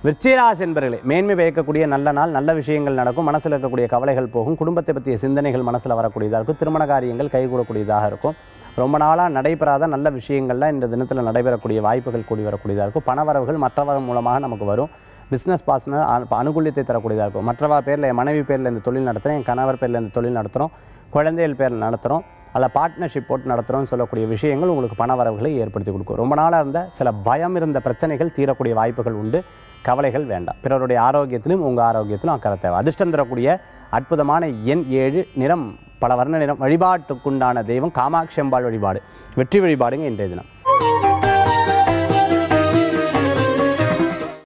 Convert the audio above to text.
விருச்சிகராசி என்பர்களே மேன்மை பயக்கக்கூடிய நல்ல நாள் நல்ல விஷயங்கள் நடக்கும் மனசில் இருக்கக்கூடிய கவலைகள் போகும் குடும்பத்தை பற்றிய சிந்தனைகள் மனசில் வரக்கூடியதாக இருக்கும் திருமண காரியங்கள் கைகூடக்கூடியதாக இருக்கும் ரொம்ப நாளாக நடைபெறாத நல்ல விஷயங்கள்லாம் இந்த தினத்தில் நடைபெறக்கூடிய வாய்ப்புகள் கூடி வரக்கூடியதாக இருக்கும் பணவரவுகள் மற்றவர் மூலமாக நமக்கு வரும் பிஸ்னஸ் பார்ட்னர் அனுகூலியத்தை தரக்கூடியதாக இருக்கும் மற்றவா பேரில் என் மனைவி பேரில் இந்த தொழில் நடத்துகிறேன் என் கணவர் பேரில் இந்த தொழில் நடத்துகிறோம் குழந்தைகள் பேரில் நடத்துகிறோம் அதில் பார்ட்னர்ஷிப் போட்டு நடத்துகிறோம்னு சொல்லக்கூடிய விஷயங்கள் உங்களுக்கு பண வரவுகளை ஏற்படுத்தி கொடுக்கும் ரொம்ப நாளாக இருந்த சில பயம் இருந்த பிரச்சனைகள் தீரக்கூடிய வாய்ப்புகள் உண்டு கவலைகள் வேண்டாம் பிறருடைய ஆரோக்கியத்திலும் உங்கள் ஆரோக்கியத்திலும் அக்கறை தேவை அதிர்ஷ்டம் தரக்கூடிய அற்புதமான எண் ஏழு நிறம் பல வர்ண நிறம் வழிபாட்டுக்குண்டான தெய்வம் காமாட்சி அம்பாள் வழிபாடு வெற்றி வழிபாடுங்க இன்றைய தினம்